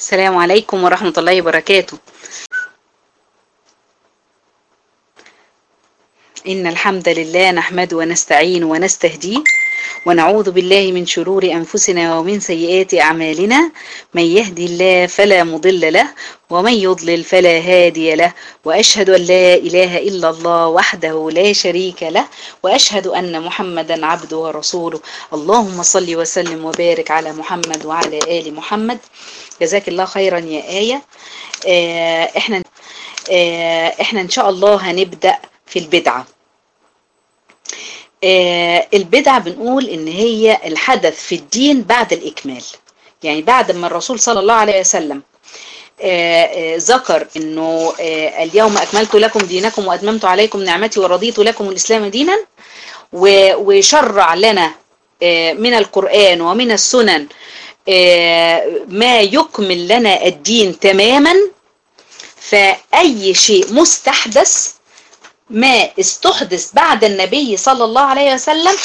السلام عليكم ورحمة الله وبركاته إن الحمد لله نحمده ونستعين ونستهديه ونعوذ بالله من شرور أنفسنا ومن سيئات أعمالنا من يهدي الله فلا مضل له ومن يضلل فلا هادي له وأشهد أن لا إله إلا الله وحده لا شريك له وأشهد أن محمدا عبده ورسوله اللهم صل وسلم وبارك على محمد وعلى آل محمد جزاك الله خيرا يا آية آه إحنا آه إحنا إن شاء الله هنبدأ في البدعة آه البدعة بنقول إن هي الحدث في الدين بعد الإكمال يعني بعد ما الرسول صلى الله عليه وسلم ذكر انه اليوم اكملت لكم دينكم واتممت عليكم نعمتي ورضيت لكم الاسلام دينا وشرع لنا من القرآن ومن السنن ما يكمل لنا الدين تماما فأي شيء مستحدث ما استحدث بعد النبي صلى الله عليه وسلم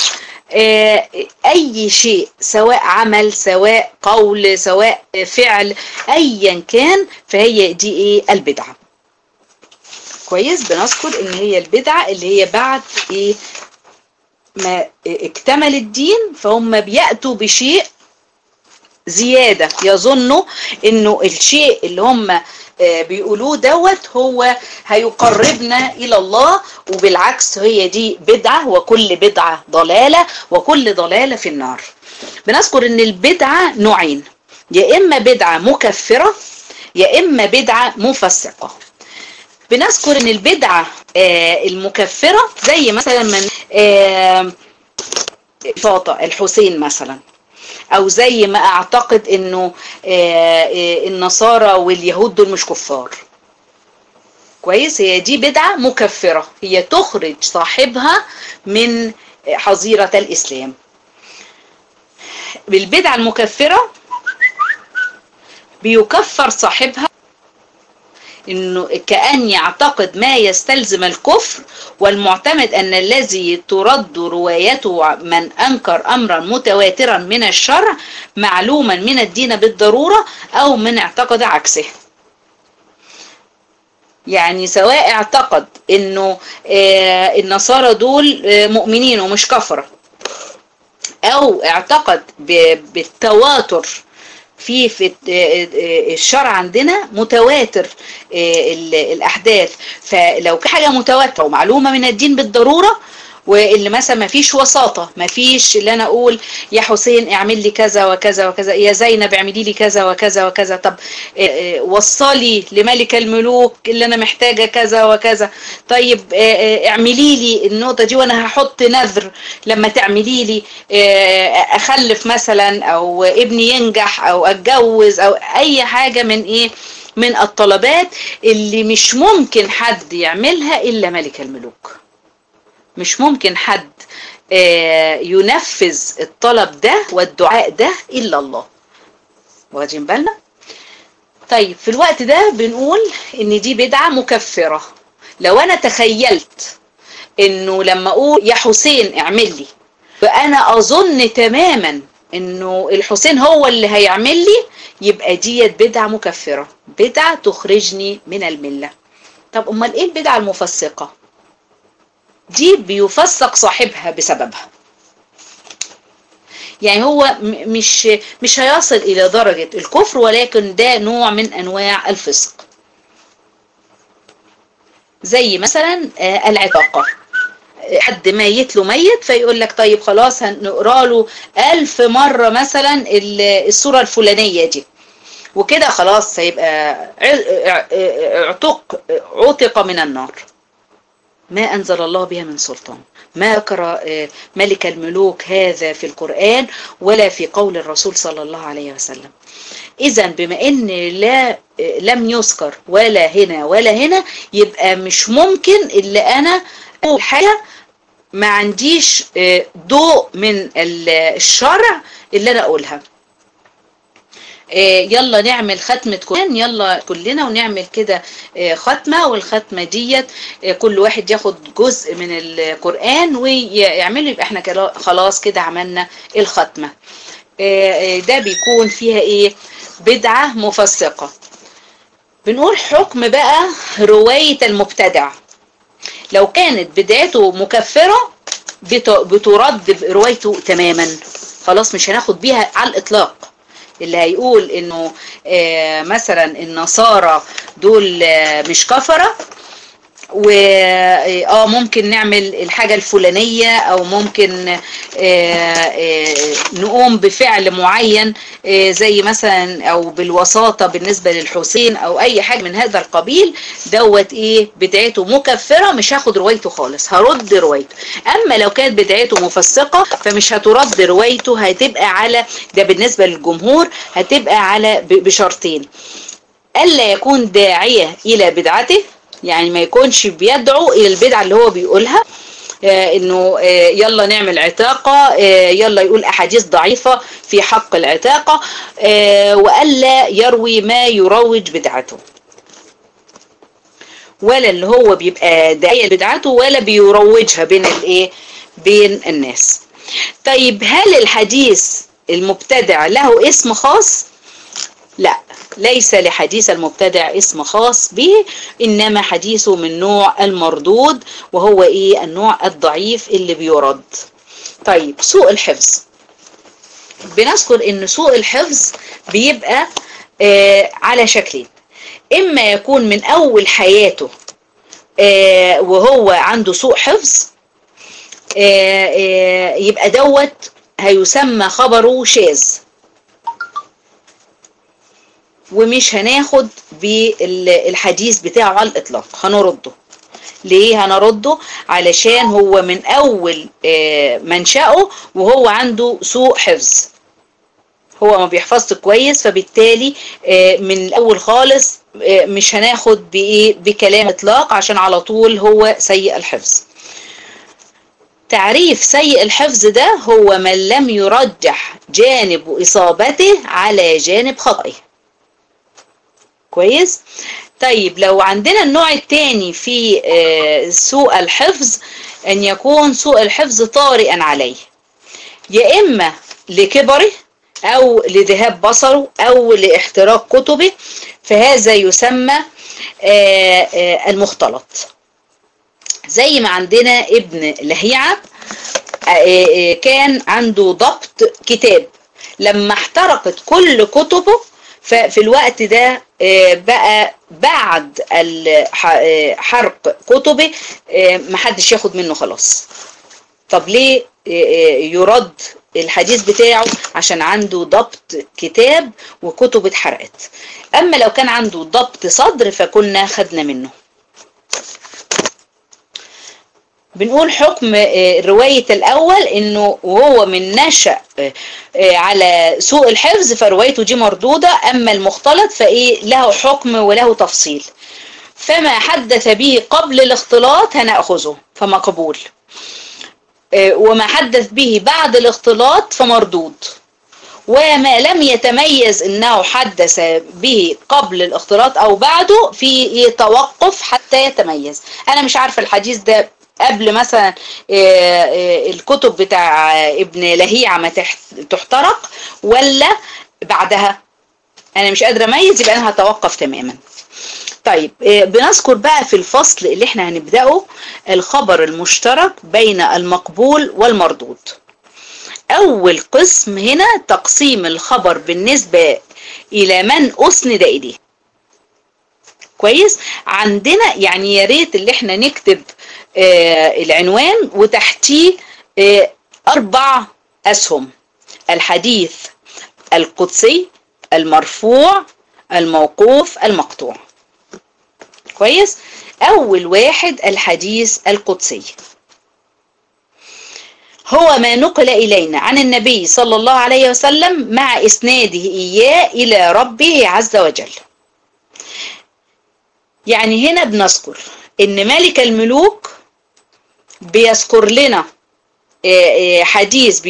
أي شيء سواء عمل سواء قول سواء فعل أيا كان فهي دي إيه البدعة كويس بنذكر إن هي البدعة اللي هي بعد إيه ما اكتمل الدين فهم بيأتوا بشيء زيادة يظنوا إنه الشيء اللي هم بيقولوه دوت هو هيقربنا إلى الله وبالعكس هي دي بدعة وكل بدعة ضلالة وكل ضلالة في النار بنذكر ان البدعة نوعين يا إما بدعة مكفرة يا إما بدعة مفسقة بنذكر ان البدعة المكفرة زي مثلا من فاطة الحسين مثلا او زي ما اعتقد انه النصارى واليهود دول مش كفار كويس هي دي بدعة مكفرة هي تخرج صاحبها من حظيرة الاسلام بالبدعة المكفرة بيكفر صاحبها انه كأن يعتقد ما يستلزم الكفر والمعتمد ان الذي ترد روايته من انكر امرا متواترا من الشرع معلوما من الدين بالضرورة او من اعتقد عكسه يعني سواء اعتقد انه النصارى دول مؤمنين ومش كفرة او اعتقد بالتواتر في في الشرع عندنا متواتر الاحداث فلو في حاجه متواتره ومعلومه من الدين بالضروره واللي مثلا ما فيش وساطة ما فيش اللي انا اقول يا حسين اعمل لي كذا وكذا وكذا يا زينب اعملي لي كذا وكذا وكذا طب وصلي لملك الملوك اللي انا محتاجة كذا وكذا طيب اعملي لي النقطة دي وانا هحط نذر لما تعملي لي اخلف مثلا او ابني ينجح او اتجوز او اي حاجة من ايه من الطلبات اللي مش ممكن حد يعملها الا ملك الملوك مش ممكن حد ينفذ الطلب ده والدعاء ده إلا الله واخدين بالنا طيب في الوقت ده بنقول ان دي بدعة مكفرة لو انا تخيلت انه لما اقول يا حسين اعمل لي فانا اظن تماما انه الحسين هو اللي هيعمل لي يبقى ديت بدعة مكفرة بدعة تخرجني من الملة طب امال ايه البدعة المفسقة دي بيفسق صاحبها بسببها يعني هو مش مش هيصل الى درجة الكفر ولكن ده نوع من انواع الفسق زي مثلا العتاقة حد ميت له ميت فيقول لك طيب خلاص هنقرا له ألف مرة مثلا الصورة الفلانية دي وكده خلاص هيبقى اعتق عتق من النار ما أنزل الله بها من سلطان ما ذكر ملك الملوك هذا في القرآن ولا في قول الرسول صلى الله عليه وسلم إذا بما أن لا لم يذكر ولا هنا ولا هنا يبقى مش ممكن إلا أنا أقول حاجة ما عنديش ضوء من الشرع اللي أنا أقولها يلا نعمل ختمة قرآن يلا كلنا ونعمل كده ختمة والختمة ديت كل واحد ياخد جزء من القرآن ويعمله يبقى احنا خلاص كده عملنا الختمة ده بيكون فيها ايه بدعة مفسقة بنقول حكم بقى رواية المبتدع لو كانت بدعته مكفرة بترد روايته تماما خلاص مش هناخد بيها على الإطلاق اللي هيقول انه آه مثلا النصارى دول آه مش كفرة و اه ممكن نعمل الحاجة الفلانية او ممكن آه آه نقوم بفعل معين آه زي مثلا او بالوساطة بالنسبة للحسين او اي حاجة من هذا القبيل دوت ايه بدعته مكفرة مش هاخد روايته خالص هرد روايته اما لو كانت بدعته مفسقة فمش هترد روايته هتبقى على ده بالنسبة للجمهور هتبقى على بشرطين ألا يكون داعية إلى بدعته يعني ما يكونش بيدعو الى البدعة اللي هو بيقولها آه انه آه يلا نعمل عتاقة آه يلا يقول احاديث ضعيفة في حق العتاقة والا يروي ما يروج بدعته ولا اللي هو بيبقى داعية لبدعته ولا بيروجها بين الايه بين الناس طيب هل الحديث المبتدع له اسم خاص لا ليس لحديث المبتدع اسم خاص به إنما حديثه من نوع المردود وهو إيه النوع الضعيف اللي بيرد طيب سوء الحفظ بنذكر إن سوء الحفظ بيبقى آه على شكلين إما يكون من أول حياته آه وهو عنده سوء حفظ آه آه يبقى دوت هيسمى خبره شاذ ومش هناخد بالحديث بتاعه على الإطلاق هنرده ليه هنرده علشان هو من أول منشأه وهو عنده سوء حفظ هو ما بيحفظش كويس فبالتالي من الأول خالص مش هناخد بإيه بكلام إطلاق عشان على طول هو سيء الحفظ تعريف سيء الحفظ ده هو من لم يرجح جانب إصابته على جانب خطئه كويس طيب لو عندنا النوع الثاني في سوء الحفظ ان يكون سوء الحفظ طارئا عليه يا اما لكبره او لذهاب بصره او لاحتراق كتبه فهذا يسمى المختلط زي ما عندنا ابن لهيعة كان عنده ضبط كتاب لما احترقت كل كتبه ففي الوقت ده بقى بعد حرق كتبه محدش ياخد منه خلاص طب ليه يرد الحديث بتاعه عشان عنده ضبط كتاب وكتب اتحرقت اما لو كان عنده ضبط صدر فكنا خدنا منه بنقول حكم رواية الأول إنه وهو من نشأ على سوء الحفظ فروايته دي مردودة أما المختلط فإيه له حكم وله تفصيل فما حدث به قبل الاختلاط هنأخذه فمقبول وما حدث به بعد الاختلاط فمردود وما لم يتميز انه حدث به قبل الاختلاط او بعده في توقف حتى يتميز انا مش عارفه الحديث ده قبل مثلا الكتب بتاع ابن لهيعة ما تحترق ولا بعدها انا مش قادرة اميز يبقى انا هتوقف تماما طيب بنذكر بقى في الفصل اللي احنا هنبدأه الخبر المشترك بين المقبول والمردود اول قسم هنا تقسيم الخبر بالنسبة الى من اسند اليه كويس عندنا يعني يا ريت اللي احنا نكتب آه العنوان وتحتيه آه اربع اسهم الحديث القدسي المرفوع الموقوف المقطوع كويس اول واحد الحديث القدسي هو ما نقل إلينا عن النبي صلى الله عليه وسلم مع إسناده إياه إلى ربه عز وجل يعني هنا بنذكر إن ملك الملوك بيذكر لنا حديث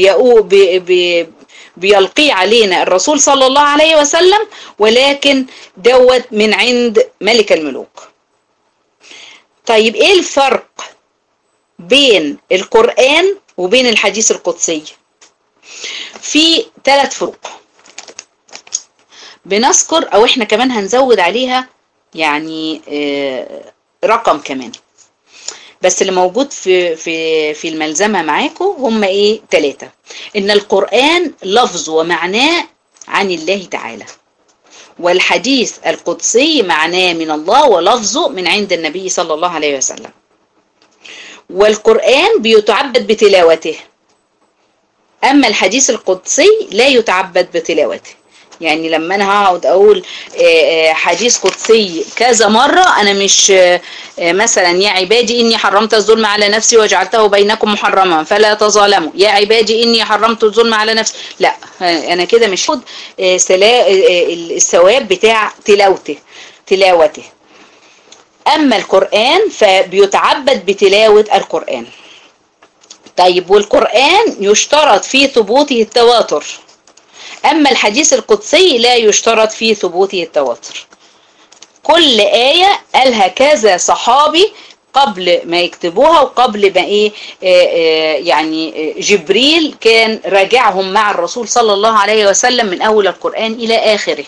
بيلقي علينا الرسول صلى الله عليه وسلم ولكن دوت من عند ملك الملوك طيب ايه الفرق بين القرآن وبين الحديث القدسي في ثلاث فروق بنذكر او احنا كمان هنزود عليها يعني رقم كمان بس اللي موجود في في في الملزمه معاكم هم ايه ثلاثه ان القران لفظ ومعناه عن الله تعالى والحديث القدسي معناه من الله ولفظه من عند النبي صلى الله عليه وسلم والقرآن بيتعبد بتلاوته أما الحديث القدسي لا يتعبد بتلاوته يعني لما أنا هقعد أقول حديث قدسي كذا مرة أنا مش مثلا يا عبادي إني حرمت الظلم على نفسي وجعلته بينكم محرما فلا تظالموا يا عبادي إني حرمت الظلم على نفسي لا أنا كده مش هاخد الثواب بتاع تلاوته تلاوته أما القرآن فبيتعبد بتلاوة القرآن طيب والقرآن يشترط في ثبوته التواتر أما الحديث القدسي لا يشترط في ثبوته التواتر كل آية قالها كذا صحابي قبل ما يكتبوها وقبل ما ايه يعني جبريل كان راجعهم مع الرسول صلى الله عليه وسلم من اول القرآن الى اخره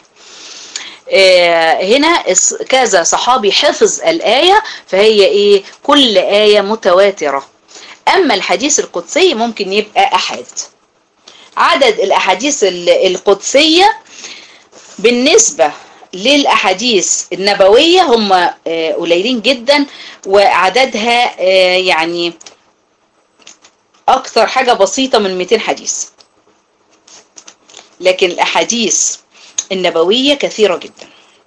هنا كذا صحابي حفظ الآية فهي ايه كل آية متواترة اما الحديث القدسي ممكن يبقى احد عدد الاحاديث القدسية بالنسبة للأحاديث النبوية هم قليلين جدا وعددها يعني أكثر حاجة بسيطة من 200 حديث لكن الأحاديث النبوية كثيرة جدا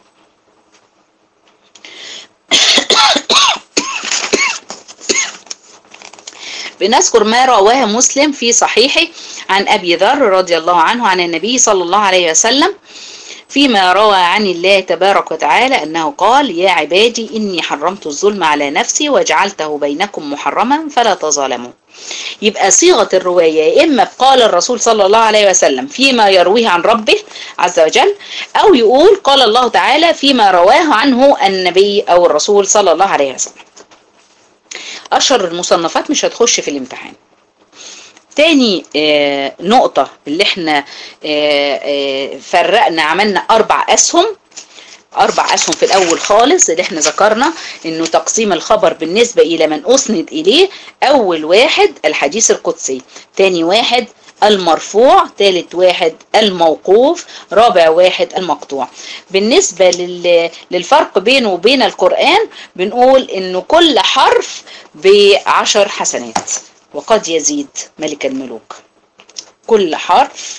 بنذكر ما رواه مسلم في صحيحه عن أبي ذر رضي الله عنه عن النبي صلى الله عليه وسلم فيما روى عن الله تبارك وتعالى أنه قال يا عبادي إني حرمت الظلم على نفسي وجعلته بينكم محرما فلا تظالموا يبقى صيغة الرواية إما قال الرسول صلى الله عليه وسلم فيما يرويه عن ربه عز وجل أو يقول قال الله تعالى فيما رواه عنه النبي أو الرسول صلى الله عليه وسلم أشهر المصنفات مش هتخش في الامتحان تاني آه نقطة اللي احنا آه آه فرقنا عملنا أربع أسهم أربع أسهم في الأول خالص اللي احنا ذكرنا إنه تقسيم الخبر بالنسبة إلى من أسند إليه أول واحد الحديث القدسي تاني واحد المرفوع ثالث واحد الموقوف رابع واحد المقطوع بالنسبة للفرق بينه وبين القرآن بنقول إنه كل حرف بعشر حسنات وقد يزيد ملك الملوك كل حرف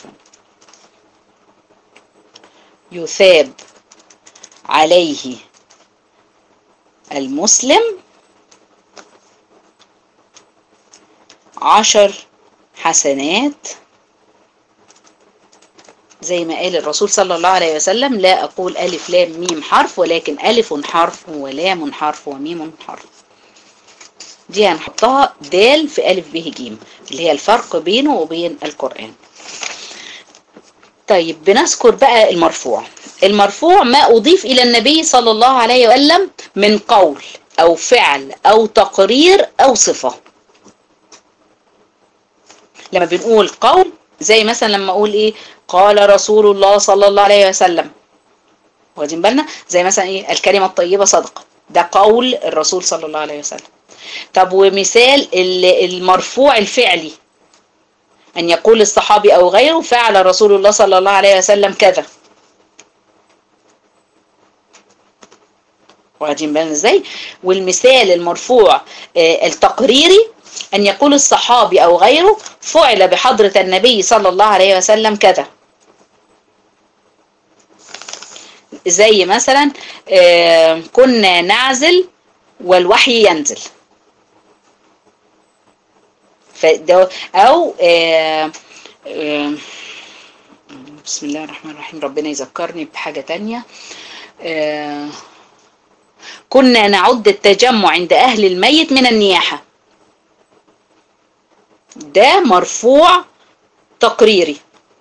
يثاب عليه المسلم عشر حسنات زي ما قال الرسول صلى الله عليه وسلم لا أقول ألف لام ميم حرف ولكن ألف حرف ولام حرف وميم حرف دي هنحطها دال في ألف ب ج اللي هي الفرق بينه وبين القرآن طيب بنذكر بقى المرفوع المرفوع ما أضيف إلى النبي صلى الله عليه وسلم من قول أو فعل أو تقرير أو صفة لما بنقول قول زي مثلا لما أقول إيه قال رسول الله صلى الله عليه وسلم واخدين بالنا زي مثلا إيه الكلمة الطيبة صدقة ده قول الرسول صلى الله عليه وسلم طب ومثال المرفوع الفعلي أن يقول الصحابي أو غيره فعل رسول الله صلى الله عليه وسلم كذا واخدين بالنا ازاي والمثال المرفوع التقريري أن يقول الصحابي أو غيره فعل بحضرة النبي صلى الله عليه وسلم كذا زي مثلا كنا نعزل والوحي ينزل فده أو بسم الله الرحمن الرحيم ربنا يذكرني بحاجة تانية كنا نعد التجمع عند أهل الميت من النياحة ده مرفوع تقريري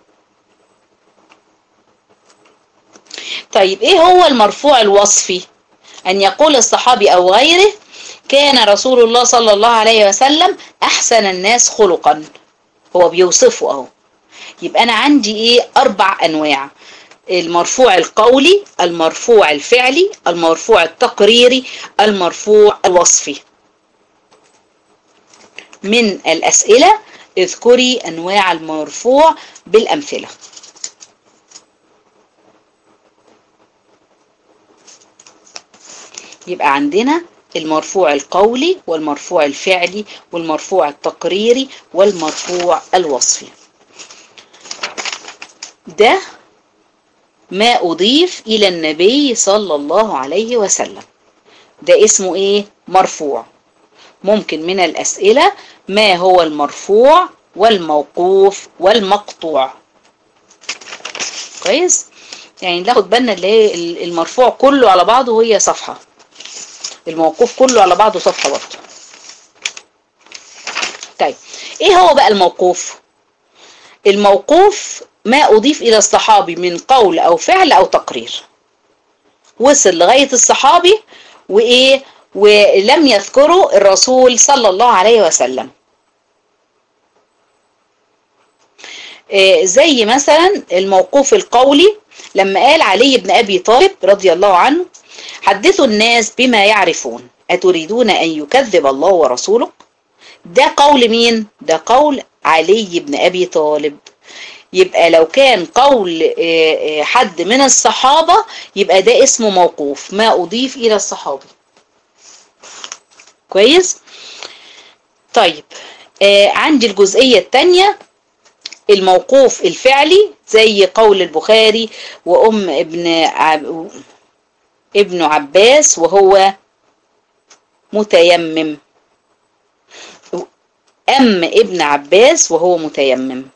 طيب ايه هو المرفوع الوصفي ان يقول الصحابي او غيره كان رسول الله صلى الله عليه وسلم احسن الناس خلقا هو بيوصفه اهو يبقى انا عندي ايه اربع انواع المرفوع القولي المرفوع الفعلي المرفوع التقريري المرفوع الوصفي من الأسئلة اذكري أنواع المرفوع بالأمثلة يبقى عندنا المرفوع القولي والمرفوع الفعلي والمرفوع التقريري والمرفوع الوصفي ده ما أضيف إلى النبي صلى الله عليه وسلم ده اسمه إيه؟ مرفوع ممكن من الأسئلة ما هو المرفوع والموقوف والمقطوع كويس؟ يعني ناخد بالنا اللي هي المرفوع كله على بعضه وهي صفحة الموقوف كله على بعضه صفحة برضه طيب ايه هو بقى الموقوف الموقوف ما أضيف إلى الصحابي من قول أو فعل أو تقرير وصل لغاية الصحابي وإيه ولم يذكره الرسول صلى الله عليه وسلم إيه زي مثلا الموقوف القولي لما قال علي بن أبي طالب رضي الله عنه حدثوا الناس بما يعرفون أتريدون أن يكذب الله ورسوله ده قول مين ده قول علي بن أبي طالب يبقى لو كان قول حد من الصحابة يبقى ده اسمه موقوف ما أضيف إلى الصحابي كويس طيب عندي الجزئية الثانية الموقوف الفعلي زي قول البخاري وأم ابن عب... ابن عباس وهو متيمم أم ابن عباس وهو متيمم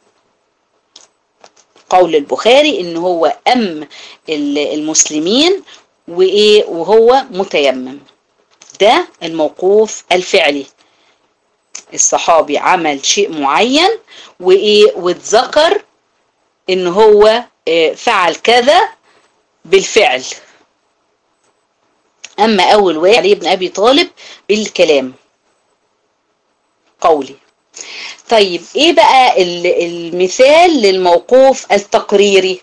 قول البخاري ان هو أم المسلمين وإيه وهو متيمم ده الموقوف الفعلي الصحابي عمل شيء معين وإيه واتذكر ان هو فعل كذا بالفعل أما أول واحد علي بن أبي طالب بالكلام قولي طيب ايه بقى المثال للموقوف التقريري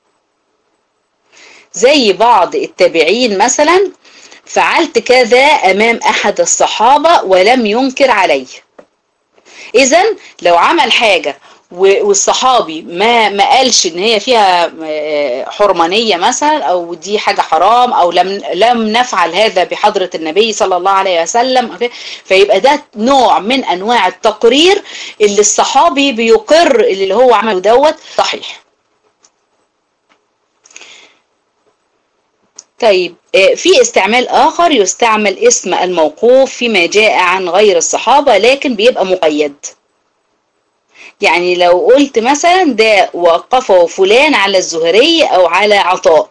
زي بعض التابعين مثلا فعلت كذا امام احد الصحابة ولم ينكر علي اذا لو عمل حاجة والصحابي ما ما قالش ان هي فيها حرمانيه مثلا او دي حاجه حرام او لم لم نفعل هذا بحضره النبي صلى الله عليه وسلم فيبقى ده نوع من انواع التقرير اللي الصحابي بيقر اللي هو عمله دوت صحيح طيب في استعمال آخر يستعمل اسم الموقوف فيما جاء عن غير الصحابة لكن بيبقى مقيد يعني لو قلت مثلا ده وقفه فلان على الزهري او على عطاء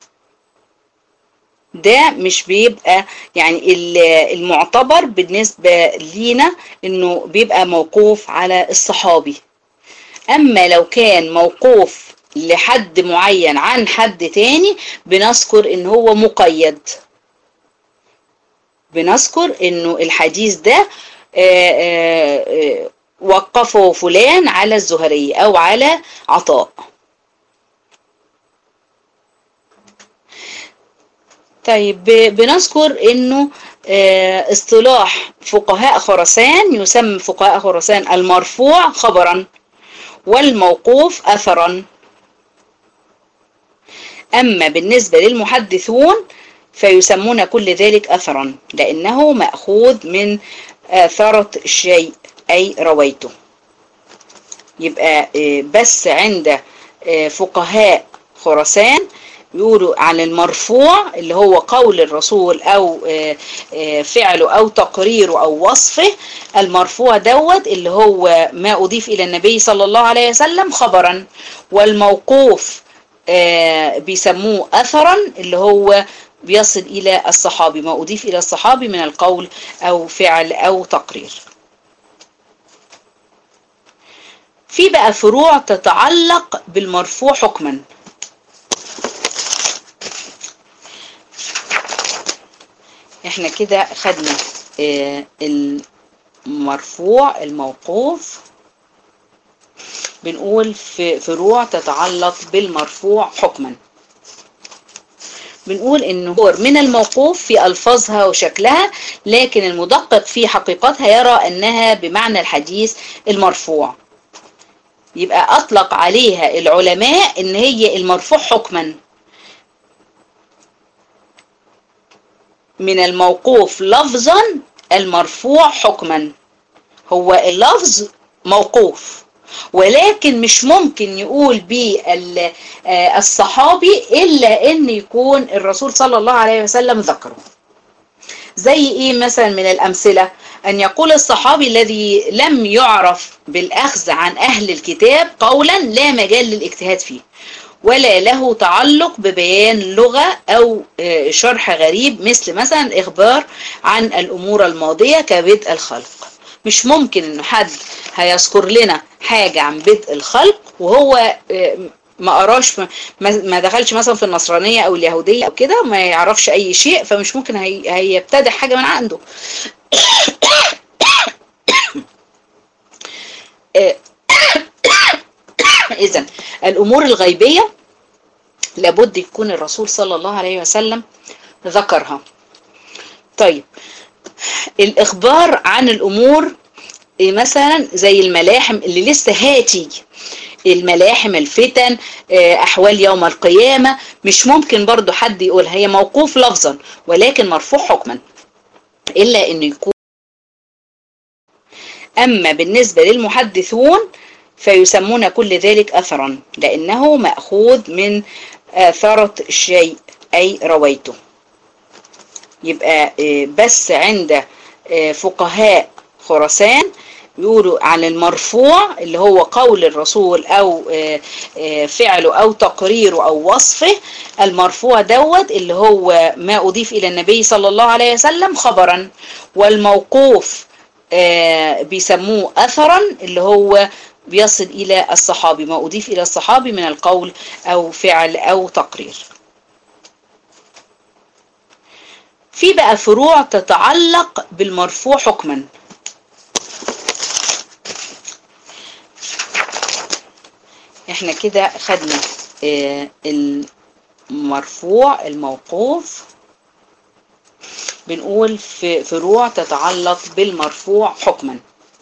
ده مش بيبقى يعني المعتبر بالنسبة لينا انه بيبقى موقوف على الصحابي اما لو كان موقوف لحد معين عن حد تاني بنذكر ان هو مقيد بنذكر انه الحديث ده آآ آآ وقفه فلان على الزهري او على عطاء طيب بنذكر انه اصطلاح فقهاء خراسان يسمى فقهاء خراسان المرفوع خبرا والموقوف اثرا اما بالنسبة للمحدثون فيسمون كل ذلك اثرا لانه مأخوذ من اثرة الشيء أي رويته يبقى بس عند فقهاء خراسان يقولوا عن المرفوع اللي هو قول الرسول أو فعله أو تقريره أو وصفه المرفوع دوت اللي هو ما أضيف إلى النبي صلى الله عليه وسلم خبرا والموقوف بيسموه أثرا اللي هو بيصل إلى الصحابي ما أضيف إلى الصحابي من القول أو فعل أو تقرير في بقى فروع تتعلق بالمرفوع حكما احنا كده خدنا المرفوع الموقوف بنقول في فروع تتعلق بالمرفوع حكما بنقول انه هو من الموقوف في الفاظها وشكلها لكن المدقق في حقيقتها يرى انها بمعنى الحديث المرفوع يبقى اطلق عليها العلماء ان هي المرفوع حكما من الموقوف لفظا المرفوع حكما هو اللفظ موقوف ولكن مش ممكن يقول به الصحابي إلا أن يكون الرسول صلى الله عليه وسلم ذكره زي إيه مثلا من الأمثلة أن يقول الصحابي الذي لم يعرف بالأخذ عن أهل الكتاب قولا لا مجال للاجتهاد فيه ولا له تعلق ببيان لغة أو شرح غريب مثل مثلا الإخبار عن الأمور الماضية كبدء الخلق مش ممكن انه حد هيذكر لنا حاجة عن بدء الخلق وهو ما قراش ما دخلش مثلا في النصرانية او اليهودية او كده ما يعرفش اي شيء فمش ممكن هي هيبتدع حاجة من عنده اذا الامور الغيبية لابد يكون الرسول صلى الله عليه وسلم ذكرها طيب الإخبار عن الأمور مثلا زي الملاحم اللي لسه هاتي الملاحم الفتن أحوال يوم القيامة مش ممكن برضو حد يقول هي موقوف لفظا ولكن مرفوع حكما إلا أنه يكون أما بالنسبة للمحدثون فيسمون كل ذلك أثرا لأنه مأخوذ من آثارة الشيء أي رويته يبقى بس عند فقهاء خراسان يقولوا عن المرفوع اللي هو قول الرسول او فعله او تقريره او وصفه المرفوع دوت اللي هو ما اضيف الى النبي صلى الله عليه وسلم خبرا والموقوف بيسموه اثرا اللي هو بيصل الى الصحابي ما اضيف الى الصحابي من القول او فعل او تقرير في بقى فروع تتعلق بالمرفوع حكما احنا كده خدنا اه المرفوع الموقوف بنقول في فروع تتعلق بالمرفوع حكما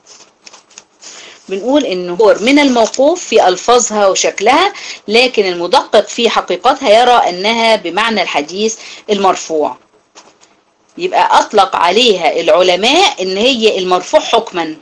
بنقول انه هو من الموقوف في الفاظها وشكلها لكن المدقق في حقيقتها يرى انها بمعنى الحديث المرفوع يبقى أطلق عليها العلماء إن هي المرفوع حكما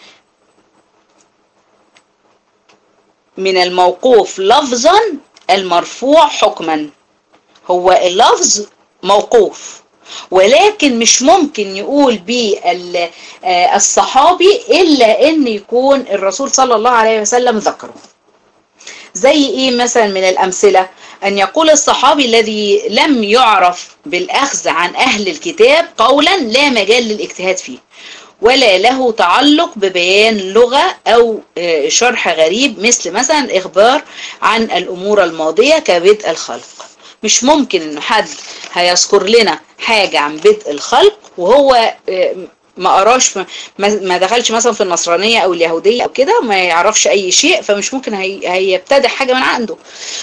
من الموقوف لفظا المرفوع حكما هو اللفظ موقوف ولكن مش ممكن يقول به الصحابي إلا أن يكون الرسول صلى الله عليه وسلم ذكره زي إيه مثلا من الأمثلة أن يقول الصحابي الذي لم يعرف بالأخذ عن أهل الكتاب قولا لا مجال للاجتهاد فيه ولا له تعلق ببيان لغة أو شرح غريب مثل مثلا الإخبار عن الأمور الماضية كبدء الخلق مش ممكن انه حد هيذكر لنا حاجة عن بدء الخلق وهو ما قراش ما دخلش مثلا في النصرانية او اليهودية او كده ما يعرفش اي شيء فمش ممكن هي هيبتدع حاجة من عنده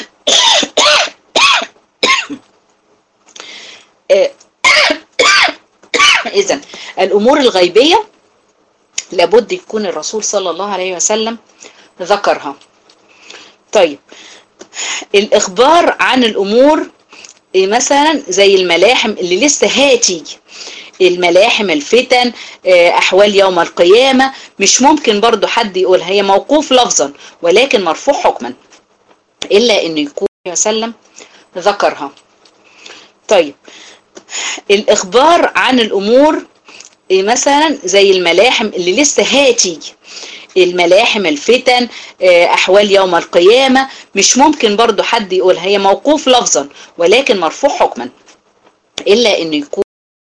اذا الامور الغيبية لابد يكون الرسول صلى الله عليه وسلم ذكرها طيب الإخبار عن الأمور مثلا زي الملاحم اللي لسه هاتي الملاحم الفتن أحوال يوم القيامة مش ممكن برضو حد يقول هي موقوف لفظا ولكن مرفوع حكما إلا أنه يكون وسلم ذكرها طيب الإخبار عن الأمور مثلا زي الملاحم اللي لسه هاتي الملاحم الفتن أحوال يوم القيامة مش ممكن برضو حد يقول هي موقوف لفظا ولكن مرفوع حكما إلا أنه يكون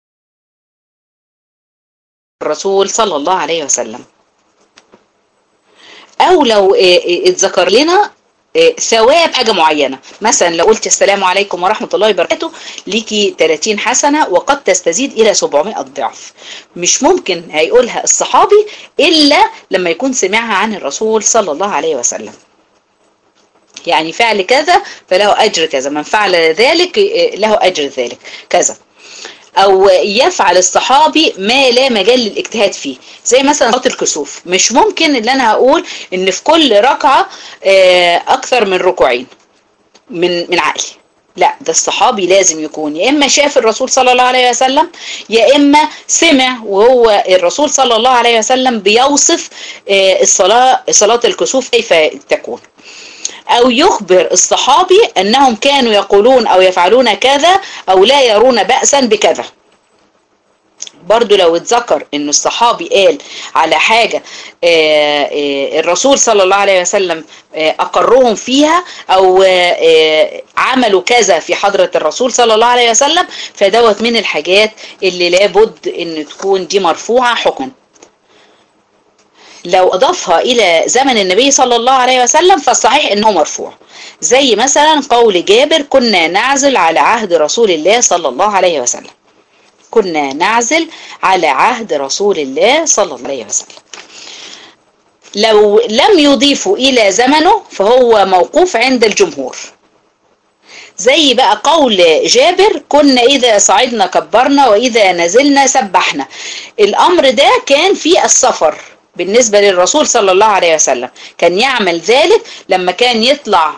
الرسول صلى الله عليه وسلم أو لو اتذكر لنا ثواب حاجة معينة مثلا لو قلت السلام عليكم ورحمة الله وبركاته ليكي 30 حسنة وقد تستزيد إلى 700 ضعف مش ممكن هيقولها الصحابي إلا لما يكون سمعها عن الرسول صلى الله عليه وسلم يعني فعل كذا فله أجر كذا من فعل ذلك له أجر ذلك كذا او يفعل الصحابي ما لا مجال للاجتهاد فيه زي مثلا صلاه الكسوف مش ممكن ان انا هقول ان في كل ركعه اكثر من ركوعين من من عقلي لا ده الصحابي لازم يكون يا اما شاف الرسول صلى الله عليه وسلم يا اما سمع وهو الرسول صلى الله عليه وسلم بيوصف الصلاه صلاه الكسوف كيف تكون أو يخبر الصحابي أنهم كانوا يقولون أو يفعلون كذا أو لا يرون بأسا بكذا برضو لو اتذكر أن الصحابي قال على حاجة الرسول صلى الله عليه وسلم أقرهم فيها أو عملوا كذا في حضرة الرسول صلى الله عليه وسلم فدوت من الحاجات اللي لابد أن تكون دي مرفوعة حكما لو أضافها إلى زمن النبي صلى الله عليه وسلم فالصحيح أنه مرفوع زي مثلا قول جابر كنا نعزل على عهد رسول الله صلى الله عليه وسلم كنا نعزل على عهد رسول الله صلى الله عليه وسلم لو لم يضيفوا إلى زمنه فهو موقوف عند الجمهور زي بقى قول جابر كنا إذا صعدنا كبرنا وإذا نزلنا سبحنا الأمر ده كان في السفر بالنسبة للرسول صلى الله عليه وسلم كان يعمل ذلك لما كان يطلع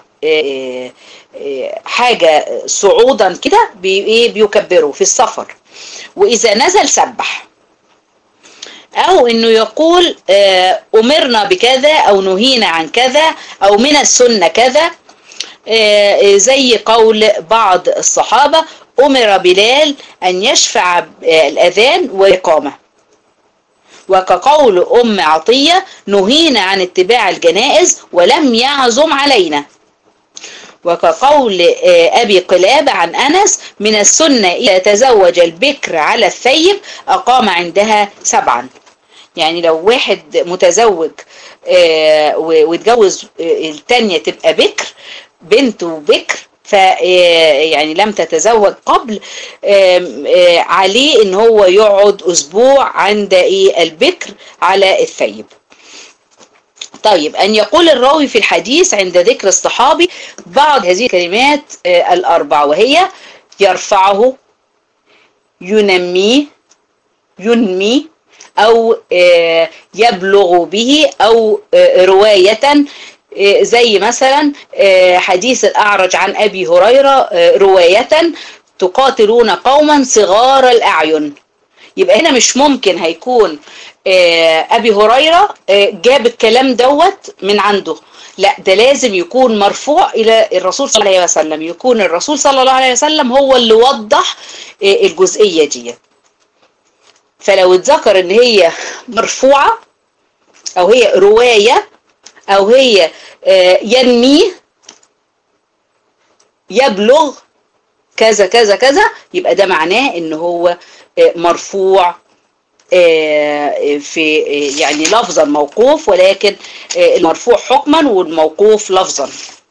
حاجة صعودا كده بيكبروا في السفر وإذا نزل سبح أو إنه يقول أمرنا بكذا أو نهينا عن كذا أو من السنة كذا زي قول بعض الصحابة أمر بلال أن يشفع الأذان وإقامة وكقول أم عطية نهينا عن اتباع الجنائز ولم يعزم علينا وكقول أبي قلاب عن أنس من السنة إذا تزوج البكر على الثيب أقام عندها سبعا يعني لو واحد متزوج واتجوز التانية تبقى بكر بنته بكر ف يعني لم تتزوج قبل عليه ان هو يقعد اسبوع عند ايه البكر على الثيب طيب أن يقول الراوي في الحديث عند ذكر الصحابي بعض هذه الكلمات الأربع وهي يرفعه ينميه ينمي أو يبلغ به أو رواية زي مثلا حديث الأعرج عن أبي هريرة رواية تقاتلون قوما صغار الأعين يبقى هنا مش ممكن هيكون أبي هريرة جاب الكلام دوت من عنده لا ده لازم يكون مرفوع إلى الرسول صلى الله عليه وسلم يكون الرسول صلى الله عليه وسلم هو اللي وضح الجزئية دي فلو اتذكر ان هي مرفوعة او هي رواية او هي ينميه يبلغ كذا كذا كذا يبقى ده معناه ان هو مرفوع في يعني لفظا موقوف ولكن المرفوع حكما والموقوف لفظا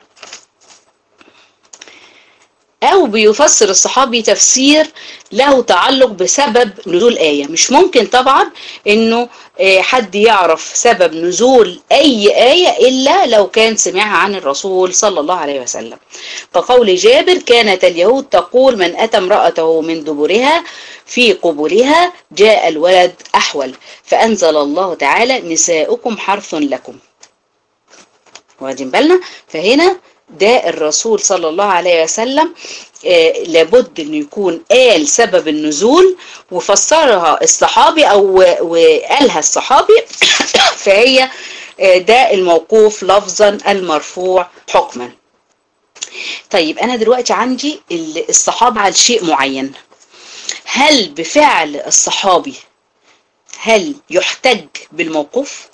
أو بيفسر الصحابي تفسير له تعلق بسبب نزول آية مش ممكن طبعا إنه حد يعرف سبب نزول أي آية إلا لو كان سمعها عن الرسول صلى الله عليه وسلم فقول جابر كانت اليهود تقول من أتى امرأته من دبرها في قبلها جاء الولد أحول فأنزل الله تعالى نساؤكم حرث لكم واخدين بالنا فهنا ده الرسول صلى الله عليه وسلم آه لابد انه يكون قال سبب النزول وفسرها الصحابي او وقالها الصحابي فهي آه ده الموقوف لفظا المرفوع حكما طيب انا دلوقتي عندي الصحابة على شيء معين هل بفعل الصحابي هل يحتج بالموقوف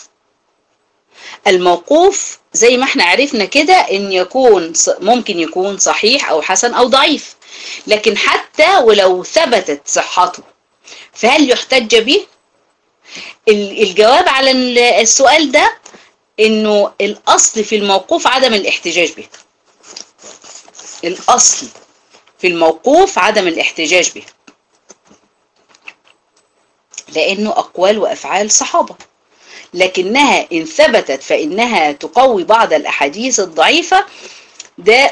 الموقوف زي ما احنا عرفنا كده ان يكون ممكن يكون صحيح او حسن او ضعيف لكن حتى ولو ثبتت صحته فهل يحتج به الجواب على السؤال ده انه الاصل في الموقوف عدم الاحتجاج به الاصل في الموقوف عدم الاحتجاج به لانه اقوال وافعال صحابه لكنها ان ثبتت فانها تقوي بعض الاحاديث الضعيفه ده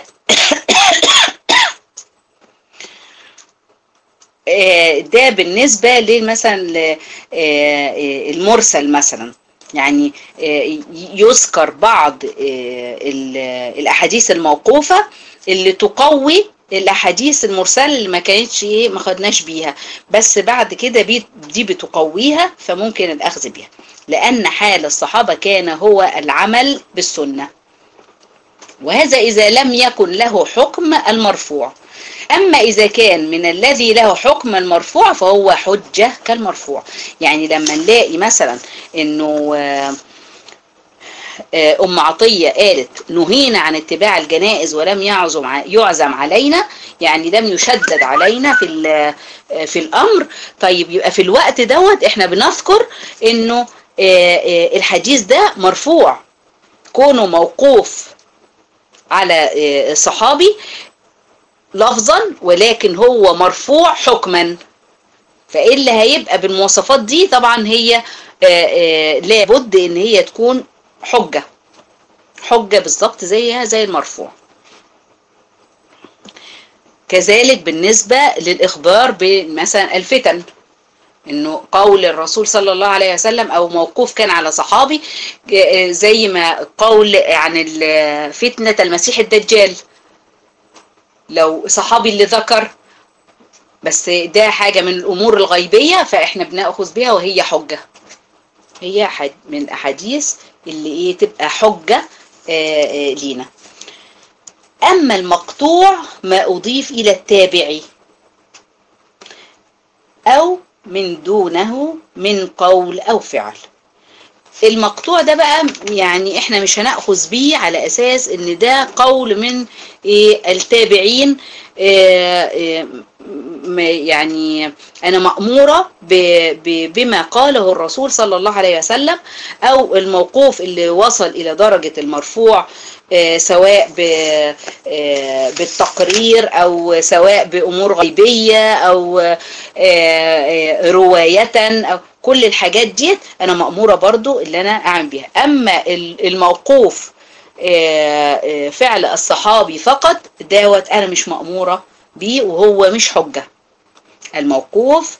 ده بالنسبة لمثلا المرسل مثلا يعني يذكر بعض الأحاديث الموقوفة اللي تقوي الأحاديث المرسلة اللي ما كانتش إيه ما خدناش بيها بس بعد كده دي بتقويها فممكن الأخذ بيها لأن حال الصحابة كان هو العمل بالسنة وهذا إذا لم يكن له حكم المرفوع أما إذا كان من الذي له حكم المرفوع فهو حجة كالمرفوع يعني لما نلاقي مثلا أنه أم عطية قالت نهينا عن اتباع الجنائز ولم يعزم يعزم علينا يعني لم يشدد علينا في في الأمر طيب يبقى في الوقت دوت احنا بنذكر انه الحديث ده مرفوع كونه موقوف على صحابي لفظا ولكن هو مرفوع حكما فايه اللي هيبقى بالمواصفات دي طبعا هي لابد ان هي تكون حجة حجة بالظبط زيها زي المرفوع كذلك بالنسبة للإخبار بمثلا الفتن انه قول الرسول صلى الله عليه وسلم او موقوف كان على صحابي زي ما قول عن فتنة المسيح الدجال لو صحابي اللي ذكر بس ده حاجة من الامور الغيبية فاحنا بنأخذ بها وهي حجة هي من الاحاديث اللي ايه تبقى حجة آآ آآ لينا اما المقطوع ما اضيف الى التابعي او من دونه من قول او فعل المقطوع ده بقى يعني احنا مش هنأخذ بيه على اساس ان ده قول من ايه التابعين إيه إيه يعني انا مأمورة بما قاله الرسول صلى الله عليه وسلم او الموقوف اللي وصل الى درجة المرفوع إيه سواء بالتقرير او سواء بامور غيبية او رواية او كل الحاجات ديت انا مأمورة برضو اللي انا اعمل بيها اما الموقوف فعل الصحابي فقط دوت انا مش مأمورة بيه وهو مش حجة الموقوف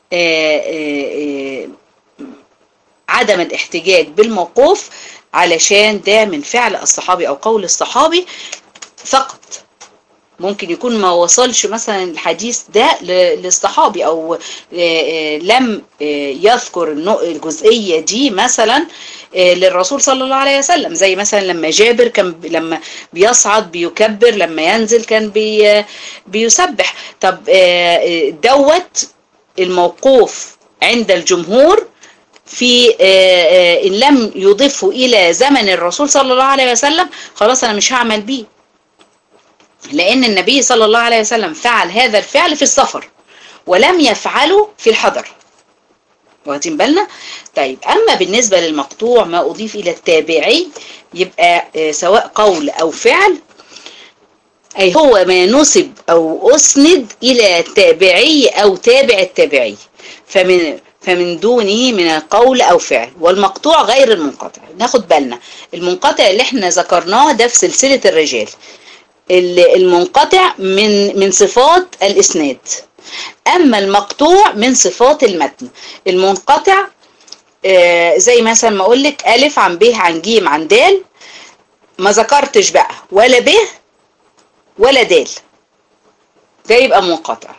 عدم الاحتجاج بالموقوف علشان ده من فعل الصحابي او قول الصحابي فقط ممكن يكون ما وصلش مثلا الحديث ده للصحابي او لم يذكر الجزئية دي مثلا للرسول صلى الله عليه وسلم زي مثلا لما جابر كان لما بيصعد بيكبر لما ينزل كان بي بيسبح طب دوت الموقوف عند الجمهور في إن لم يضيفه إلى زمن الرسول صلى الله عليه وسلم خلاص أنا مش هعمل بيه لأن النبي صلى الله عليه وسلم فعل هذا الفعل في السفر ولم يفعله في الحضر واخدين بالنا طيب أما بالنسبة للمقطوع ما أضيف إلى التابعي يبقى سواء قول أو فعل أي هو ما نسب أو أسند إلى التابعي أو تابع التابعي فمن فمن دونه من قول أو فعل والمقطوع غير المنقطع ناخد بالنا المنقطع اللي احنا ذكرناه ده في سلسلة الرجال المنقطع من من صفات الإسناد أما المقطوع من صفات المتن المنقطع آه زي مثلا ما أقول لك ألف عن ب عن ج عن د ما ذكرتش بقى ولا ب ولا د ده يبقى منقطع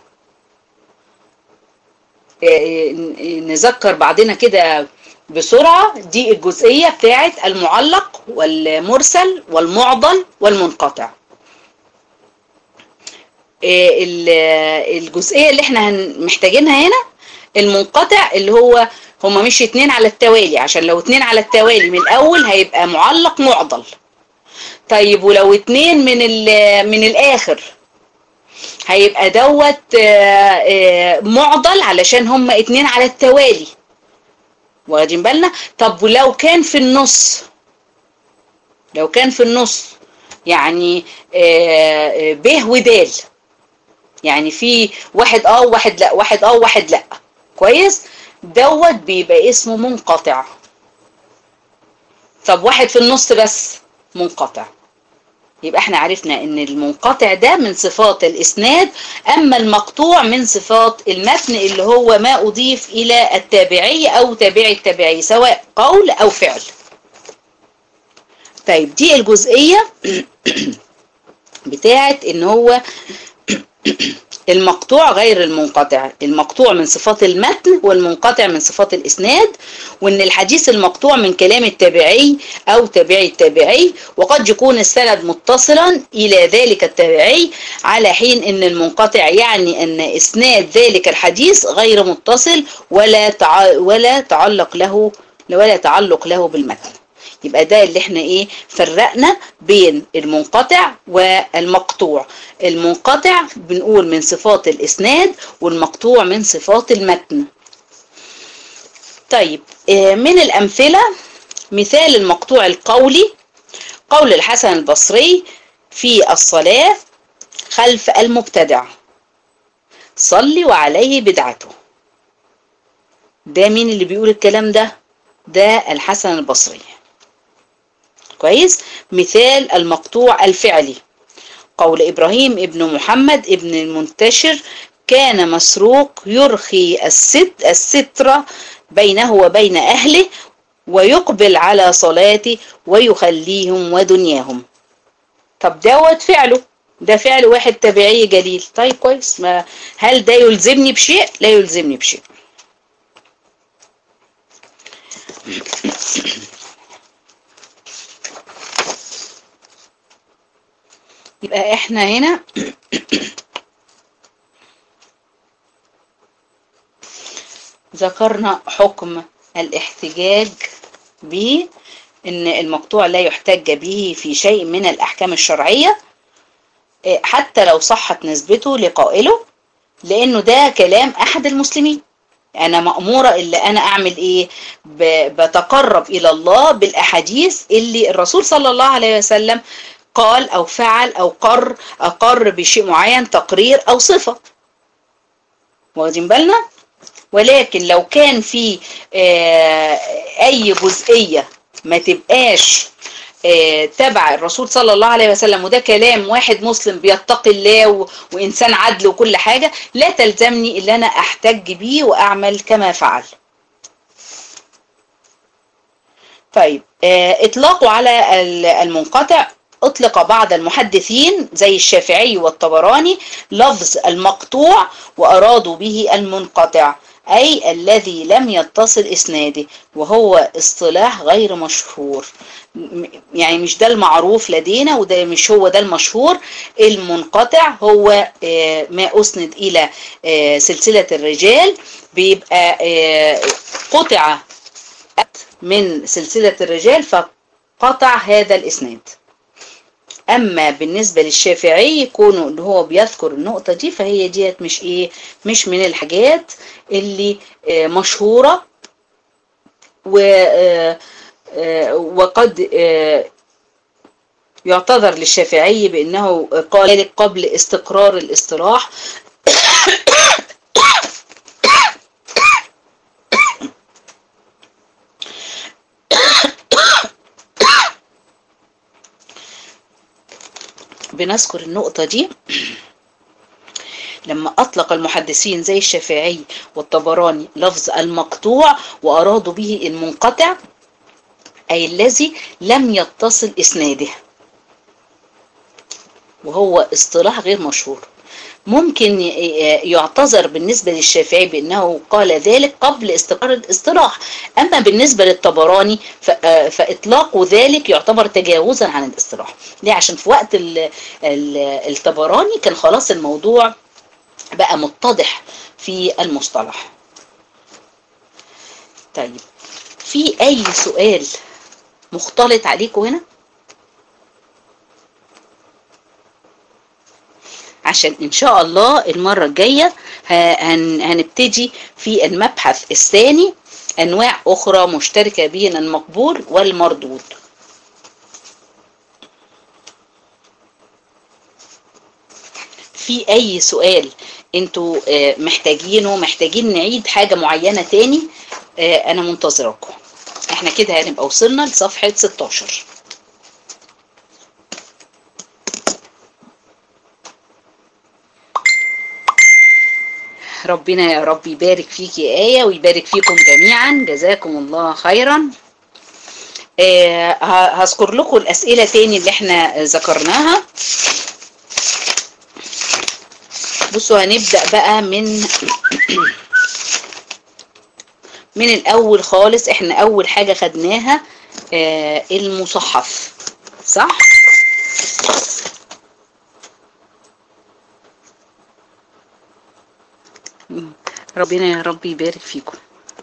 آه نذكر بعضنا كده بسرعة دي الجزئية بتاعت المعلق والمرسل والمعضل والمنقطع الجزئية اللي احنا محتاجينها هنا المنقطع اللي هو هما مش اتنين على التوالي عشان لو اتنين على التوالي من الاول هيبقى معلق معضل طيب ولو اتنين من من الاخر هيبقى دوت معضل علشان هما اتنين على التوالي واخدين بالنا طب ولو كان في النص لو كان في النص يعني ب ودال يعني في واحد اه وواحد لا واحد اه وواحد لا كويس دوت بيبقى اسمه منقطع طب واحد في النص بس منقطع يبقى احنا عرفنا ان المنقطع ده من صفات الاسناد اما المقطوع من صفات المتن اللي هو ما اضيف الى التابعي او تابعي التابعي سواء قول او فعل طيب دي الجزئية بتاعت ان هو المقطوع غير المنقطع المقطوع من صفات المتن والمنقطع من صفات الإسناد وأن الحديث المقطوع من كلام التابعي أو تابعي التابعي وقد يكون السند متصلا إلى ذلك التابعي على حين أن المنقطع يعني أن إسناد ذلك الحديث غير متصل ولا تع... ولا تعلق له ولا تعلق له بالمتن يبقى ده اللي احنا ايه فرقنا بين المنقطع والمقطوع المنقطع بنقول من صفات الاسناد والمقطوع من صفات المتن طيب من الامثلة مثال المقطوع القولي قول الحسن البصري في الصلاة خلف المبتدع صلي وعليه بدعته ده مين اللي بيقول الكلام ده ده الحسن البصري كويس مثال المقطوع الفعلي قول إبراهيم ابن محمد ابن المنتشر كان مسروق يرخي الست السترة بينه وبين أهله ويقبل على صلاته ويخليهم ودنياهم طب دوت فعله ده فعل واحد تبعي جليل طيب كويس ما هل ده يلزمني بشيء لا يلزمني بشيء يبقى احنا هنا ذكرنا حكم الاحتجاج به ان المقطوع لا يحتج به في شيء من الاحكام الشرعية حتى لو صحت نسبته لقائله لانه ده كلام احد المسلمين انا مأمورة اللي انا اعمل ايه بتقرب الى الله بالاحاديث اللي الرسول صلى الله عليه وسلم قال او فعل او قر اقر بشيء معين تقرير او صفة واخدين بالنا ولكن لو كان في اي جزئية ما تبقاش تبع الرسول صلى الله عليه وسلم وده كلام واحد مسلم بيتقي الله وإنسان عدل وكل حاجة لا تلزمني إلا أنا أحتج بيه وأعمل كما فعل طيب إطلاقه على المنقطع أطلق بعض المحدثين زي الشافعي والطبراني لفظ المقطوع وأرادوا به المنقطع أي الذي لم يتصل إسناده وهو اصطلاح غير مشهور يعني مش ده المعروف لدينا وده مش هو ده المشهور المنقطع هو ما أسند إلى سلسلة الرجال بيبقى قطع من سلسلة الرجال فقطع هذا الإسناد اما بالنسبة للشافعي يكونوا ان هو بيذكر النقطة دي فهي ديت مش ايه مش من الحاجات اللي مشهورة و وقد يعتذر للشافعي بانه قال ذلك قبل استقرار الاصطلاح بنذكر النقطة دي لما أطلق المحدثين زي الشافعي والطبراني لفظ المقطوع وأرادوا به المنقطع أي الذي لم يتصل إسناده وهو اصطلاح غير مشهور ممكن يعتذر بالنسبة للشافعي بأنه قال ذلك قبل استقرار الاصطلاح أما بالنسبة للطبراني فإطلاق ذلك يعتبر تجاوزا عن الاصطلاح ليه عشان في وقت الطبراني كان خلاص الموضوع بقى متضح في المصطلح طيب في أي سؤال مختلط عليكم هنا؟ عشان ان شاء الله المرة الجاية هنبتدي في المبحث الثاني انواع اخرى مشتركة بين المقبول والمردود في اي سؤال انتوا آه، محتاجينه محتاجين نعيد حاجة معينة تاني آه، انا منتظركم احنا كده هنبقى وصلنا لصفحة 16 ربنا يا رب يبارك فيك يا آية ويبارك فيكم جميعا جزاكم الله خيرا آه، ه- هذكر لكم الأسئلة تاني اللي احنا ذكرناها بصوا هنبدأ بقى من من الأول خالص احنا أول حاجة خدناها آه، المصحف صح؟ ربنا يا رب يبارك فيكم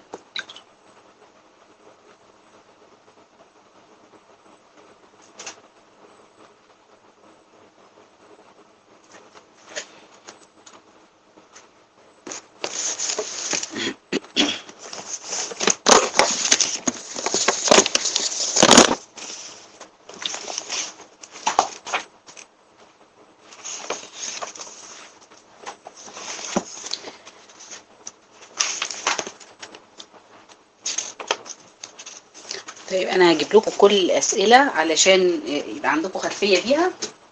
طيب انا هجيب لكم كل الاسئله علشان يبقى عندكم خلفيه بيها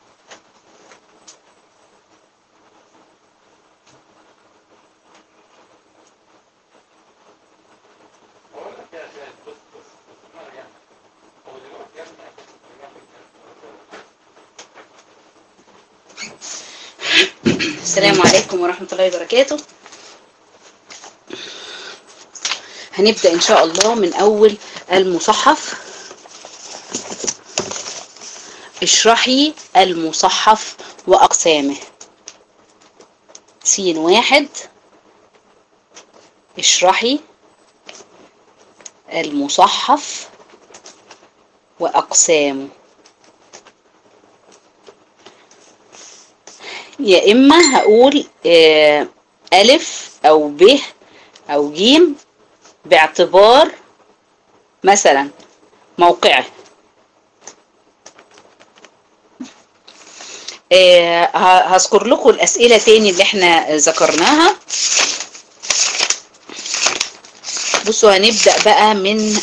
السلام عليكم ورحمه الله وبركاته هنبدا ان شاء الله من اول المصحف اشرحي المصحف واقسامه سين واحد اشرحي المصحف واقسامه يا اما هقول آه، الف او ب او جيم باعتبار مثلا موقعه آه، ه- هذكر لكم الأسئلة تاني اللي احنا ذكرناها بصوا هنبدأ بقى من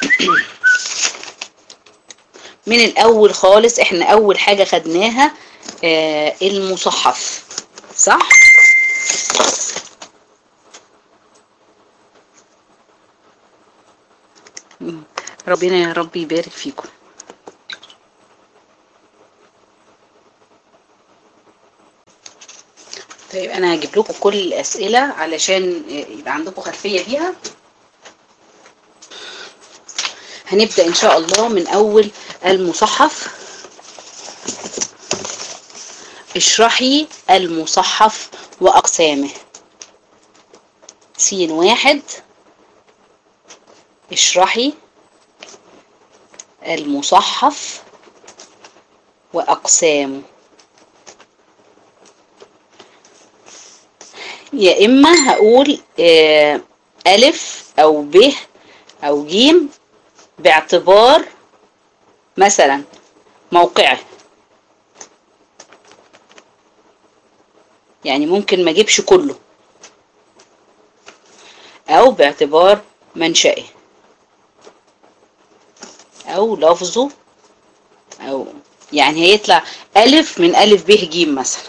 من الأول خالص احنا أول حاجة خدناها آه، المصحف صح؟ ربنا يا رب يبارك فيكم طيب انا هجيب لكم كل الاسئله علشان يبقى عندكم خلفيه بيها هنبدا ان شاء الله من اول المصحف اشرحي المصحف واقسامه سين واحد اشرحي المصحف واقسامه يا اما هقول آه، الف او ب او جيم باعتبار مثلا موقعه يعني ممكن ما اجيبش كله او باعتبار منشئه او لفظه او يعني هيطلع الف من الف ب ج مثلا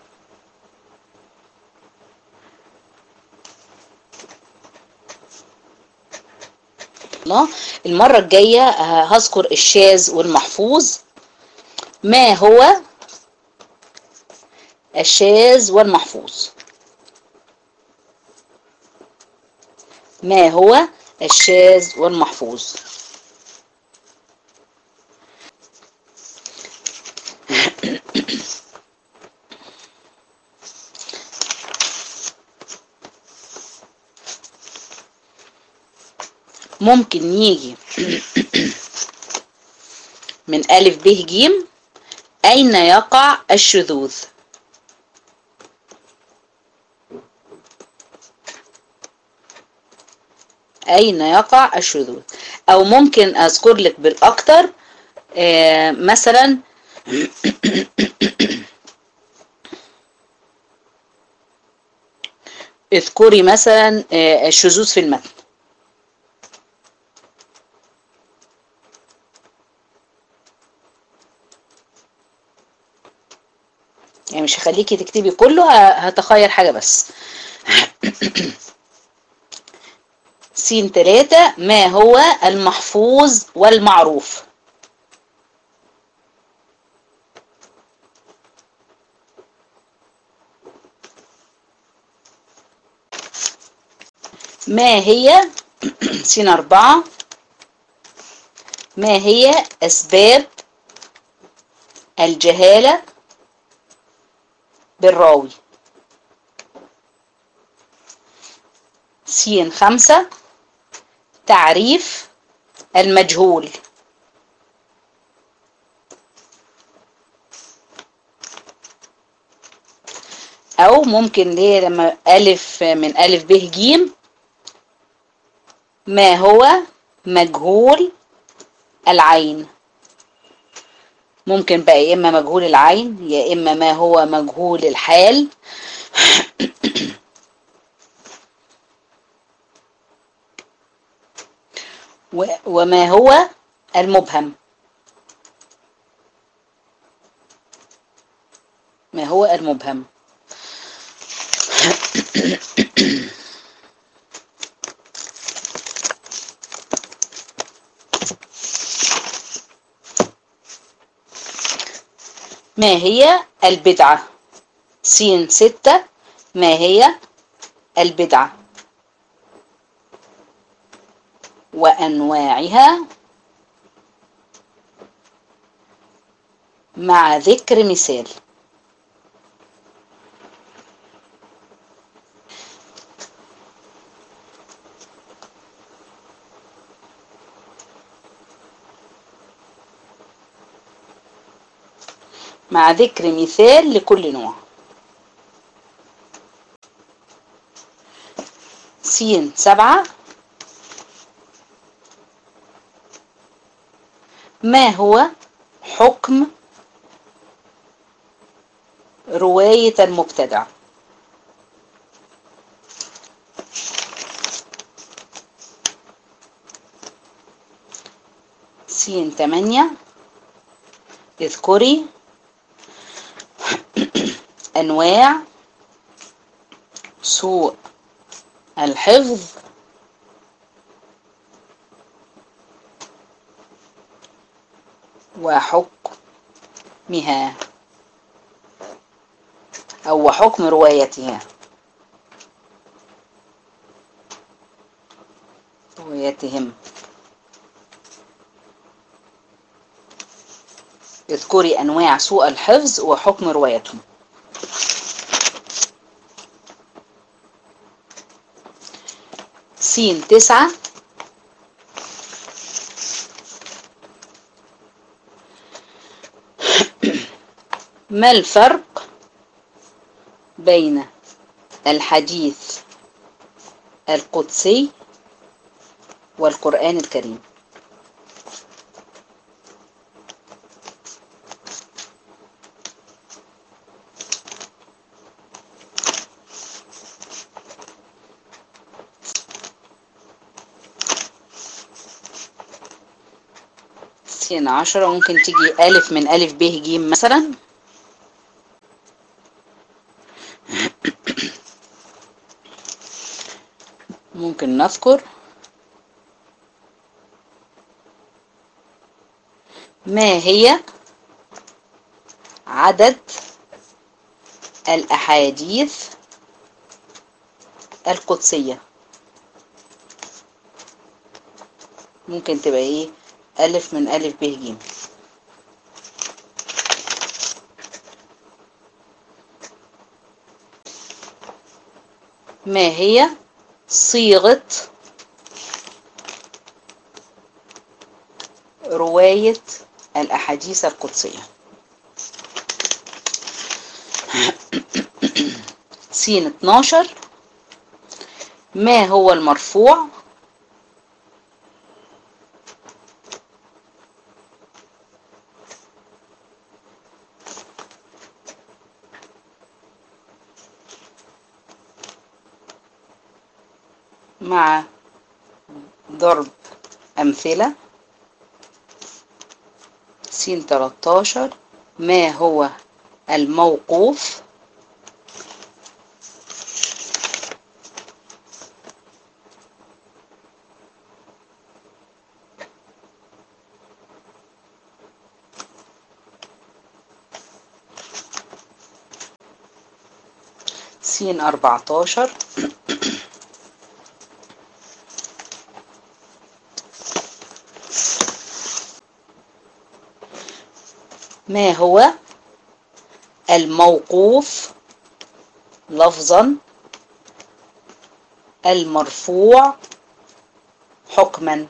الله المرة الجاية ه- هذكر الشاذ والمحفوظ ما هو الشاذ والمحفوظ ما هو الشاذ والمحفوظ ممكن يجي من ألف ب ج أين يقع الشذوذ أين يقع الشذوذ أو ممكن أذكر لك بالأكتر آه، مثلا اذكري مثلا آه، الشذوذ في المتن يعني مش هخليكي تكتبي كله ه- هتخير حاجة بس سين تلاتة ما هو المحفوظ والمعروف ما هي سين أربعة ما هي أسباب الجهالة بالراوي سين خمسة تعريف المجهول أو ممكن ليه لما ألف من ألف ب ج ما هو مجهول العين ممكن بقى يا إما مجهول العين يا إما ما هو مجهول الحال و- وما هو المبهم ما هو المبهم ما هي البدعة سين ستة ما هي البدعة وأنواعها مع ذكر مثال مع ذكر مثال لكل نوع سين سبعة ما هو حكم رواية المبتدع سين تمانية اذكري أنواع سوء الحفظ وحكمها أو وحكم روايتها روايتهم اذكري أنواع سوء الحفظ وحكم روايتهم سين تسعة ما الفرق بين الحديث القدسي والقرآن الكريم سين عشرة ممكن تيجي ألف من ألف ب ج مثلا ممكن نذكر ما هي عدد الأحاديث القدسية ممكن تبقى ايه ألف من ألف ب ج ما هي صيغة رواية الأحاديث القدسية سين 12 ما هو المرفوع مع ضرب أمثلة س 13 ما هو الموقوف س 14 ما هو الموقوف لفظا المرفوع حكما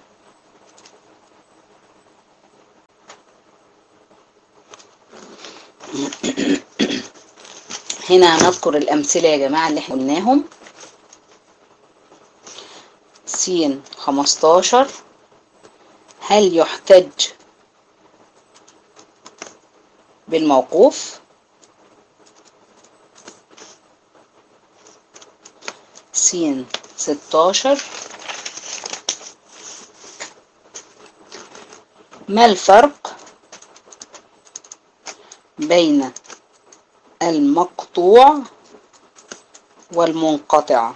هنا هنذكر الأمثلة يا جماعة اللي احنا قلناهم س 15 هل يحتج بالموقوف س 16 ما الفرق بين المقطوع والمنقطع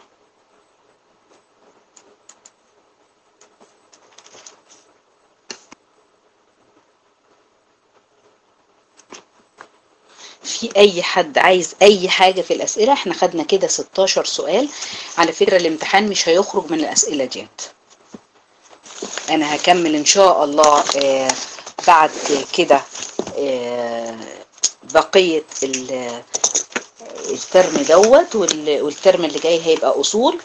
في اي حد عايز اي حاجة في الاسئلة احنا خدنا كده 16 سؤال على فكرة الامتحان مش هيخرج من الاسئلة ديت انا هكمل ان شاء الله آه بعد كده آه بقية الترم دوت والترم اللي جاي هيبقى اصول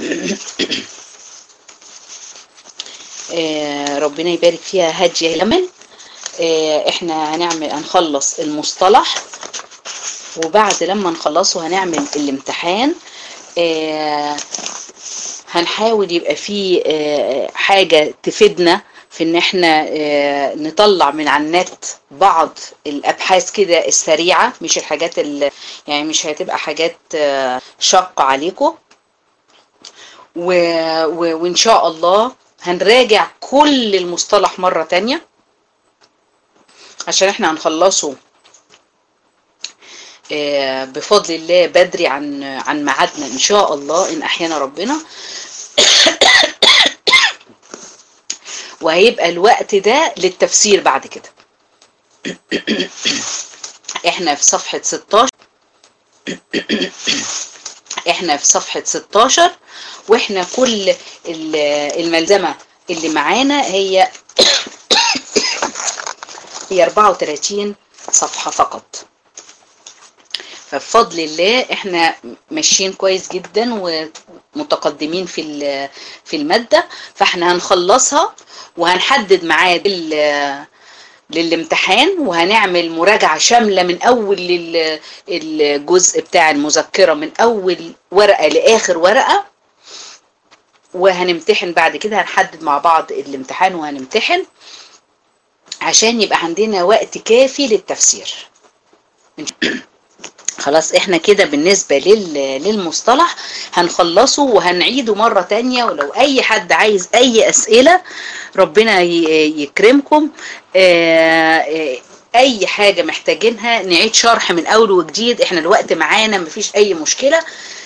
آه ربنا يبارك فيها هادية لمن احنا هنعمل هنخلص المصطلح وبعد لما نخلصه هنعمل الامتحان آه هنحاول يبقى فيه آه حاجة تفيدنا في ان احنا آه نطلع من على النت بعض الابحاث كده السريعة مش الحاجات اللي يعني مش هتبقى حاجات شاقة عليكم وان شاء الله هنراجع كل المصطلح مرة تانية عشان احنا هنخلصه بفضل الله بدري عن عن ميعادنا ان شاء الله ان احيانا ربنا وهيبقى الوقت ده للتفسير بعد كده احنا في صفحة 16 احنا في صفحة 16 واحنا كل الملزمة اللي معانا هي هي 34 صفحة فقط فبفضل الله احنا ماشيين كويس جدا ومتقدمين في في المادة فاحنا هنخلصها وهنحدد ميعاد للامتحان وهنعمل مراجعة شاملة من أول الجزء بتاع المذكرة من أول ورقة لآخر ورقة وهنمتحن بعد كده هنحدد مع بعض الامتحان وهنمتحن عشان يبقى عندنا وقت كافي للتفسير خلاص احنا كده بالنسبة للمصطلح هنخلصه وهنعيده مرة تانية ولو اي حد عايز اي اسئلة ربنا يكرمكم اي حاجة محتاجينها نعيد شرح من اول وجديد احنا الوقت معانا مفيش اي مشكلة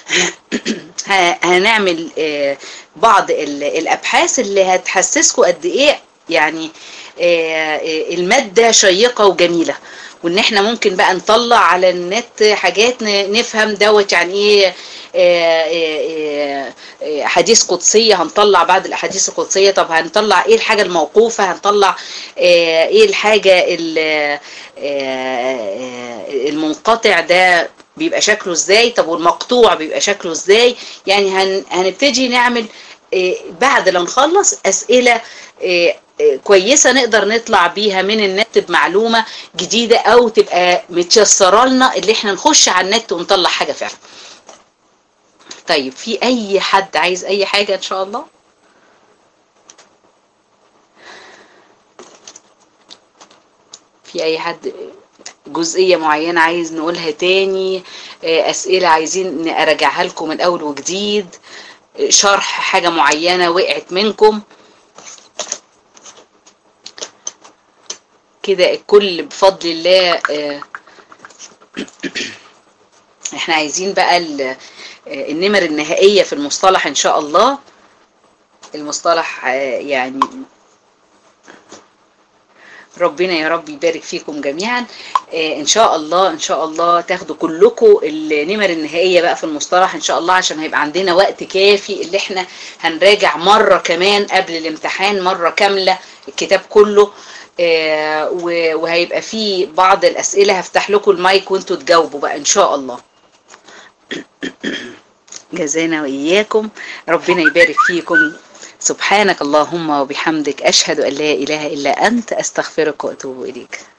هنعمل بعض الابحاث اللي هتحسسكم قد ايه يعني المادة شيقة وجميلة وان احنا ممكن بقى نطلع على النت حاجات نفهم دوت يعني ايه حديث قدسية هنطلع بعد الاحاديث القدسية طب هنطلع ايه الحاجة الموقوفة هنطلع ايه الحاجة المنقطع ده بيبقى شكله ازاي طب والمقطوع بيبقى شكله ازاي يعني هن هنبتدي نعمل بعد ما نخلص اسئلة كويسة نقدر نطلع بيها من النت بمعلومة جديدة او تبقى متيسرة لنا اللي احنا نخش على النت ونطلع حاجة فعلا طيب في اي حد عايز اي حاجة ان شاء الله في اي حد جزئية معينة عايز نقولها تاني اسئلة عايزين نراجعها لكم من اول وجديد شرح حاجة معينة وقعت منكم كده الكل بفضل الله آه، احنا عايزين بقى ال- آه، النمر النهائية في المصطلح ان شاء الله المصطلح آه، يعني ربنا يا رب يبارك فيكم جميعا آه، ان شاء الله ان شاء الله تاخدوا كلكم النمر النهائيه بقى في المصطلح ان شاء الله عشان هيبقى عندنا وقت كافي اللي احنا هنراجع مره كمان قبل الامتحان مره كامله الكتاب كله آه، و- وهيبقى فيه بعض الاسئله هفتح لكم المايك وانتوا تجاوبوا بقى ان شاء الله جزانا وإياكم ربنا يبارك فيكم سبحانك اللهم وبحمدك أشهد أن لا إله إلا أنت أستغفرك وأتوب إليك